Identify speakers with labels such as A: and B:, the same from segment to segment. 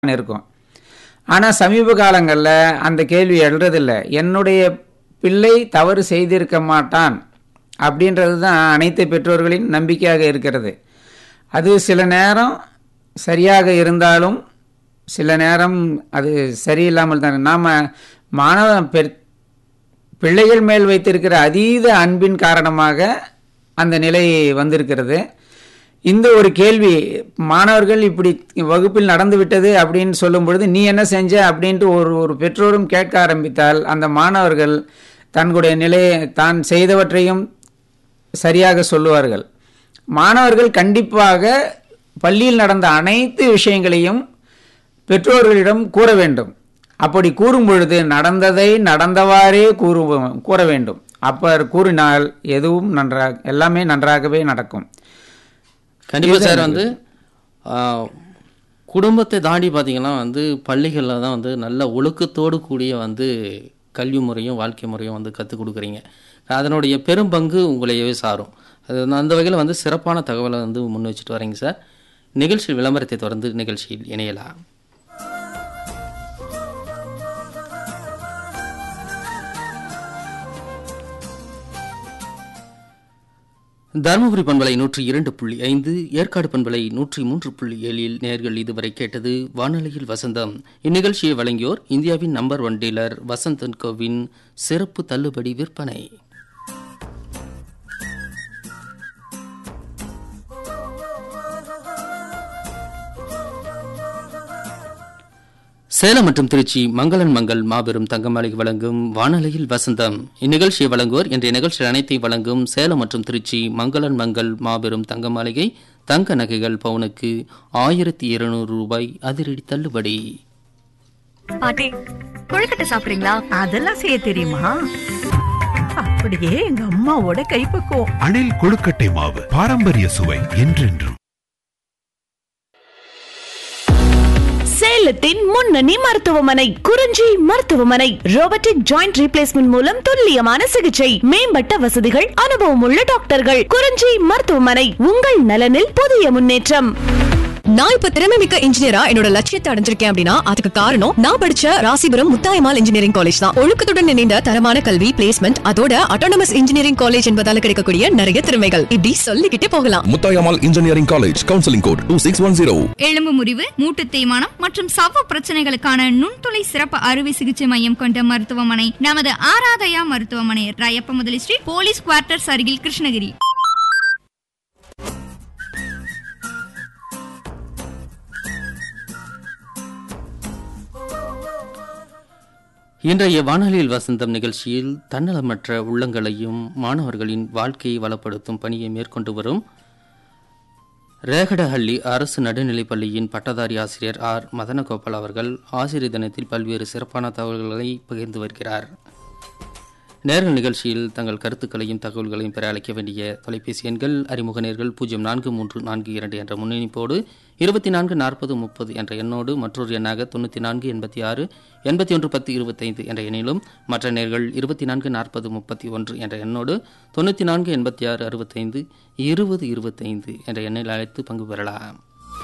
A: இருக்கும் ஆனால் சமீப காலங்களில் அந்த கேள்வி எழுறதில்ல என்னுடைய பிள்ளை தவறு செய்திருக்க மாட்டான் அப்படின்றது தான் அனைத்து பெற்றோர்களின் நம்பிக்கையாக இருக்கிறது அது சில நேரம் சரியாக இருந்தாலும் சில நேரம் அது சரியில்லாமல் தான் நாம் மாணவ பெற் பிள்ளைகள் மேல் வைத்திருக்கிற அதீத அன்பின் காரணமாக அந்த நிலை வந்திருக்கிறது இந்த ஒரு கேள்வி மாணவர்கள் இப்படி வகுப்பில் நடந்து விட்டது அப்படின்னு சொல்லும் பொழுது நீ என்ன செஞ்ச அப்படின்ட்டு ஒரு ஒரு பெற்றோரும் கேட்க ஆரம்பித்தால் அந்த மாணவர்கள் தன்னுடைய நிலையை தான் செய்தவற்றையும் சரியாக சொல்லுவார்கள் மாணவர்கள் கண்டிப்பாக பள்ளியில் நடந்த அனைத்து விஷயங்களையும் பெற்றோர்களிடம் கூற வேண்டும் அப்படி கூறும் பொழுது நடந்ததை நடந்தவாறே கூறு கூற வேண்டும் அப்போ கூறினால் எதுவும் நன்றாக எல்லாமே நன்றாகவே நடக்கும்
B: கண்டிப்பா சார் வந்து ஆ, குடும்பத்தை தாண்டி பார்த்தீங்கன்னா வந்து பள்ளிகளில் தான் வந்து நல்ல ஒழுக்கத்தோடு கூடிய வந்து கல்வி முறையும் வாழ்க்கை முறையும் வந்து கற்றுக் கொடுக்குறீங்க அதனுடைய பெரும் பங்கு உங்களையவே சாரும் அது வந்து அந்த வகையில் வந்து சிறப்பான தகவலை வந்து முன் வச்சுட்டு வரீங்க சார் நிகழ்ச்சி விளம்பரத்தை தொடர்ந்து நிகழ்ச்சியில் இணையலாம் தருமபுரி பண்பலை நூற்றி இரண்டு புள்ளி ஐந்து ஏற்காடு பண்பலை நூற்றி மூன்று புள்ளி ஏழில் நேர்கள் இதுவரை கேட்டது வானொலியில் வசந்தம் இந்நிகழ்ச்சியை வழங்கியோர் இந்தியாவின் நம்பர் ஒன் டீலர் வசந்தன் கோவின் சிறப்பு தள்ளுபடி விற்பனை சேலம் மற்றும் திருச்சி மங்களன் மங்கள் மாபெரும் தங்கமாலை வழங்கும் வானொலியில் வசந்தம் இந்நிகழ்ச்சியை வழங்குவோர் இன்றைய நிகழ்ச்சியில் அனைத்தையும் வழங்கும் சேலம் மற்றும் திருச்சி மங்களன் மங்கள் மாபெரும் தங்க மாளிகை தங்க நகைகள் பவுனுக்கு ஆயிரத்தி இருநூறு ரூபாய் அதிரடி தள்ளுபடி
C: பாட்டி கொழுக்கட்டை சாப்பிடுறீங்களா
D: அதெல்லாம் செய்ய தெரியுமா அப்படியே எங்க அம்மாவோட கைப்பக்குவம்
E: அணில் கொழுக்கட்டை மாவு பாரம்பரிய சுவை என்றென்றும்
F: சேலத்தின் முன்னணி மருத்துவமனை குறிஞ்சி மருத்துவமனை ரோபோட்டிக் ஜாயிண்ட் ரீப்ளேஸ்மெண்ட் மூலம் துல்லியமான சிகிச்சை மேம்பட்ட வசதிகள் அனுபவமுள்ள டாக்டர்கள் குறிஞ்சி மருத்துவமனை உங்கள் நலனில் புதிய முன்னேற்றம்
C: நான் இப்ப திறமை மிக்க இன்ஜினியரா என்னோட லட்சியத்தை அடைஞ்சிருக்கேன் அப்படின்னா அதுக்கு காரணம் நான் படிச்ச ராசிபுரம் முத்தாயமால் இன்ஜினியரிங் காலேஜ் தான் ஒழுக்கத்துடன் இணைந்த தரமான கல்வி பிளேஸ்மெண்ட் அதோட அட்டானமஸ் இன்ஜினியரிங் காலேஜ் என்பதால கிடைக்கக்கூடிய நிறைய திறமைகள் இப்படி சொல்லிக்கிட்டே போகலாம்
G: Muthayammal engineering college counselling code two six one zero
H: எலும்பு முறிவு மூட்டு தேய்மானம் மற்றும் சவ்வு பிரச்சனைகளுக்கான நுண்துளை சிறப்பு அறுவை சிகிச்சை மையம் கொண்ட மருத்துவமனை நமது ஆராதயா மருத்துவமனை ராயப்ப முதலி ஸ்ட்ரீட் போலீஸ் குவார்ட்டர்ஸ் அருகில் கிருஷ்ணகிரி
B: இன்றைய வானொலியில் வசந்தம் நிகழ்ச்சியில் தன்னலமற்ற உள்ளங்களையும் மாணவர்களின் வாழ்க்கையை வளப்படுத்தும் பணியை மேற்கொண்டு வரும் ரேகடஹள்ளி அரசு நடுநிலைப் பள்ளியின் பட்டதாரி ஆசிரியர் ஆர் மதனகோபால் அவர்கள் ஆசிரியர் தினத்தில் பல்வேறு சிறப்பான தகவல்களை பகிர்ந்து வருகிறார் நேரல் நிகழ்ச்சியில் தங்கள் கருத்துக்களையும் தகவல்களையும் பெற அழைக்க வேண்டிய தொலைபேசி எண்கள் அறிமுக நேர்கள் பூஜ்ஜியம் நான்கு மூன்று நான்கு இரண்டு என்ற முன்னணிப்போடு இருபத்தி நான்கு நாற்பது முப்பது என்ற எண்ணோடு மற்றொரு எண்ணாக தொண்ணூற்றி நான்கு எண்பத்தி ஆறு எண்பத்தி ஒன்று பத்து இருபத்தைந்து என்ற எண்ணிலும் மற்ற நேர்கள் இருபத்தி நான்கு நாற்பது முப்பத்தி ஒன்று என்ற எண்ணோடு தொண்ணூற்றி நான்கு எண்பத்தி ஆறு அறுபத்தைந்து இருபது இருபத்தைந்து என்ற எண்ணில் அழைத்து பங்கு பெறலாம்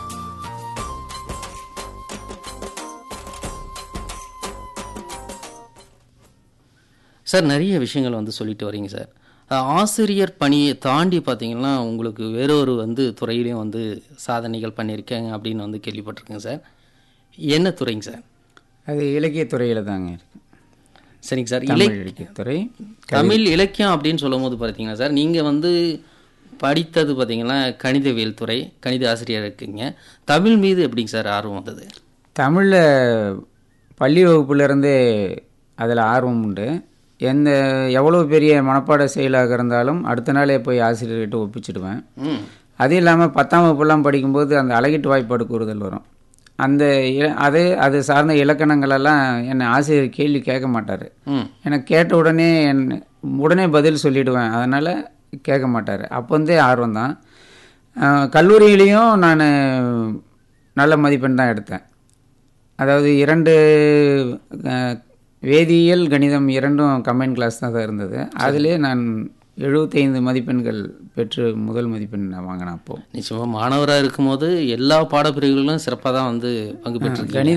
B: சார் நிறைய விஷயங்கள் வந்து சொல்லிட்டு வரீங்க சார் அஹ் ஆசிரியர் பணியை தாண்டி பார்த்தீங்கன்னா உங்களுக்கு வேறொரு வந்து துறையிலையும் வந்து சாதனைகள் பண்ணியிருக்கேங்க அப்படின்னு வந்து கேள்விப்பட்டிருக்கேங்க சார் என்ன துறைங்க சார்
A: அது இலக்கியத்துறையில் தாங்க இருக்கு
B: சரிங்க சார் இலை
A: தமிழ் இலக்கியத்துறை
B: தமிழ் இலக்கியம் அப்படின்னு சொல்லும் போது பார்த்தீங்கன்னா சார் நீங்கள் வந்து படித்தது பார்த்தீங்கன்னா கணிதவியல் துறை கணித ஆசிரியர் இருக்கீங்க தமிழ் மீது எப்படிங்க சார் ஆர்வம் வந்தது
A: தமிழில் பள்ளி வகுப்புலேருந்தே அதில் ஆர்வம் உண்டு எந்த எவ்வளோ பெரிய மனப்பாட செயலாக இருந்தாலும் அடுத்த நாளே போய் ஆசிரியர்கிட்ட ஒப்பிச்சிடுவேன்
B: ம்
A: அது இல்லாமல் பத்தாம் வகுப்புலாம் படிக்கும்போது அந்த அழகிட்டு வாய்ப்பாடு கூறுதல் வரும் அந்த இல- அது அது சார்ந்த இலக்கணங்களெல்லாம் என்னை ஆசிரியர் கேள்வி கேட்க மாட்டார்
B: ம்
A: எனக்கு கேட்ட உடனே என் உடனே பதில் சொல்லிடுவேன் அதனால் கேட்க மாட்டார் அப்போ இருந்தே ஆர்வம் தான் கல்லூரியிலையும் நான் நல்ல மதிப்பெண் தான் எடுத்தேன் அதாவது இரண்டு அஹ், வேதியியல் கணிதம் இரண்டும் கம்பைன் கிளாஸ் தான் இருந்தது அதிலே நான் எழுபத்தைந்து மதிப்பெண்கள் பெற்று முதல் மதிப்பெண் நான் வாங்கினேன் அப்போ
B: நிச்சயமாக மாணவராக இருக்கும்போது எல்லா பாடப்பிரிவுகளிலும் சிறப்பாக தான் வந்து பங்கு பெற்றிருக்கீங்க
A: கணித